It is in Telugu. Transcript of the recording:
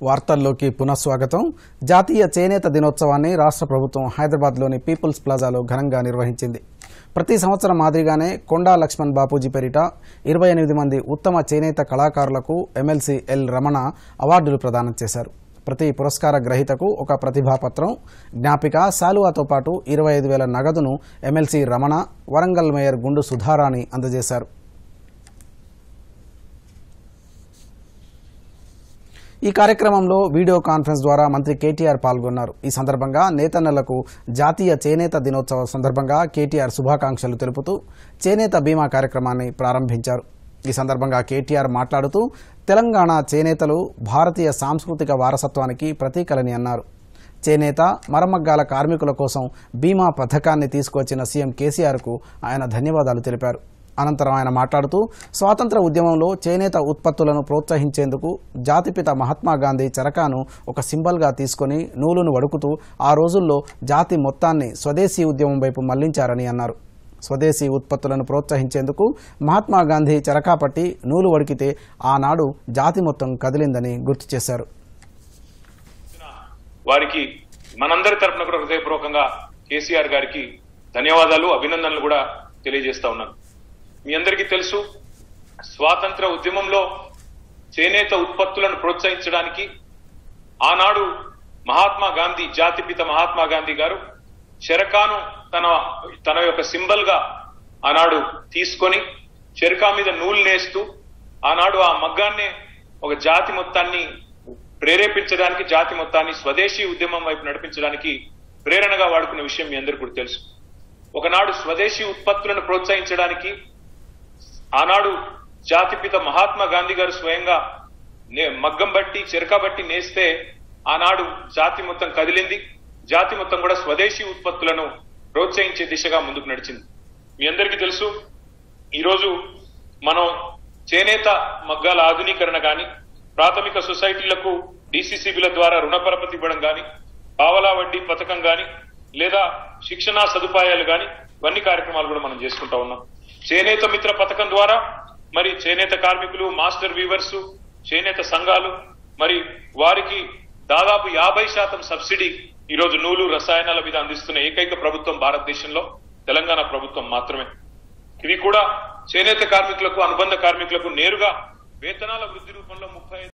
వార్తల్లోకి పునఃస్వాగతం జాతీయ చేనేత దినోత్సవాన్ని రాష్ట్ర ప్రభుత్వం హైదరాబాద్లోని పీపుల్స్ ప్లాజాలో ఘనంగా నిర్వహించింది ప్రతి సంవత్సరం మాదిరిగానే కొండా లక్ష్మణ్ బాపూజీ పేరిట ఇరవై ఎనిమిది మంది ఉత్తమ చేనేత కళాకారులకు ఎమ్మెల్సీ ఎల్ రమణ అవార్డులు ప్రదానం చేశారు ప్రతి పురస్కార గ్రహీతకు ఒక ప్రతిభాపత్రం జ్ఞాపిక శాలువాతో పాటు ఇరవై ఐదు వేల నగదును ఎమ్మెల్సీ రమణ వరంగల్ మేయర్ గుండు సుధారాణి అందజేశారు ఈ కార్యక్రమంలో వీడియో కాన్ఫరెన్స్ ద్వారా మంత్రి కేటీఆర్ పాల్గొన్నారు ఈ సందర్భంగా నేతన్నలకు జాతీయ చేనేత దినోత్సవం సందర్భంగా కేటీఆర్ శుభాకాంక్షలు తెలుపుతూ చేనేత బీమా కార్యక్రమాన్ని ప్రారంభించారు ఈ సందర్భంగా కేటీఆర్ మాట్లాడుతూ తెలంగాణ చేనేతలు భారతీయ సాంస్కృతిక వారసత్వానికి ప్రతీకలని అన్నారు చేనేత మరమగ్గాల కార్మికుల కోసం బీమా పథకాన్ని తీసుకువచ్చిన సీఎం కేసీఆర్కు ఆయన ధన్యవాదాలు తెలిపారు అనంతరం ఆయన మాట్లాడుతూ స్వాతంత్ర ఉద్యమంలో చేనేత ఉత్పత్తులను ప్రోత్సహించేందుకు జాతిపిత మహాత్మా గాంధీ చరకాను ఒక సింబల్గా తీసుకొని నూలును వడుకుతూ ఆ రోజుల్లో జాతి మొత్తాన్ని స్వదేశీ ఉద్యమం వైపు మళ్లించారని అన్నారు స్వదేశీ ఉత్పత్తులను ప్రోత్సహించేందుకు మహాత్మా గాంధీ చరకా పట్టి నూలు వడికితే ఆనాడు జాతి మొత్తం కదిలిందని గుర్తు చేశారు వారికి మనందరి తరపున కూడా హృదయపూర్వకంగా కేసీఆర్ గారికి ధన్యవాదాలు అభినందనలు కూడా తెలియజేస్తా ఉన్నాను మీ అందరికీ తెలుసు స్వాతంత్ర ఉద్యమంలో చేనేత ఉత్పత్తులను ప్రోత్సహించడానికి ఆనాడు మహాత్మా గాంధీ జాతిపిత మహాత్మా గాంధీ గారు చెరకాను తన తన యొక్క సింబల్ గా ఆనాడు తీసుకొని చెరకా మీద నూలు నేస్తూ ఆనాడు ఆ మగ్గాన్నే ఒక జాతి మొత్తాన్ని ప్రేరేపించడానికి జాతి మొత్తాన్ని స్వదేశీ ఉద్యమం వైపు నడిపించడానికి ప్రేరణగా వాడుకున్న విషయం మీ అందరికీ కూడా తెలుసు ఒకనాడు స్వదేశీ ఉత్పత్తులను ప్రోత్సహించడానికి ఆనాడు జాతిపిత మహాత్మా గాంధీ గారు స్వయంగా నే- మగ్గం బట్టి చెరక బట్టి నేస్తే ఆనాడు జాతి మొత్తం కదిలింది జాతి మొత్తం కూడా స్వదేశీ ఉత్పత్తులను ప్రోత్సహించే దిశగా ముందుకు నడిచింది మీ అందరికీ తెలుసు ఈరోజు మనం చేనేత మగ్గాల ఆధునీకరణ గాని ప్రాథమిక సొసైటీలకు డిసిసిబిల ద్వారా రుణ పరపతి ఇవ్వడం గాని పావలా వడ్డీ పథకం గాని లేదా శిక్షణా సదుపాయాలు గాని ఇవన్నీ కార్యక్రమాలు కూడా మనం చేసుకుంటా ఉన్నాం చేనేత మిత్ర పథకం ద్వారా మరి చేనేత కార్మికులు మాస్టర్ వీవర్స్ చేనేత సంఘాలు మరి వారికి దాదాపు యాభై శాతం సబ్సిడీ ఈరోజు నూలు రసాయనాల మీద అందిస్తున్న ఏకైక ప్రభుత్వం భారతదేశంలో తెలంగాణ ప్రభుత్వం మాత్రమే ఇవి కూడా చేనేత కార్మికులకు అనుబంధ కార్మికులకు నేరుగా వేతనాల వృద్ధి రూపంలో ముప్పై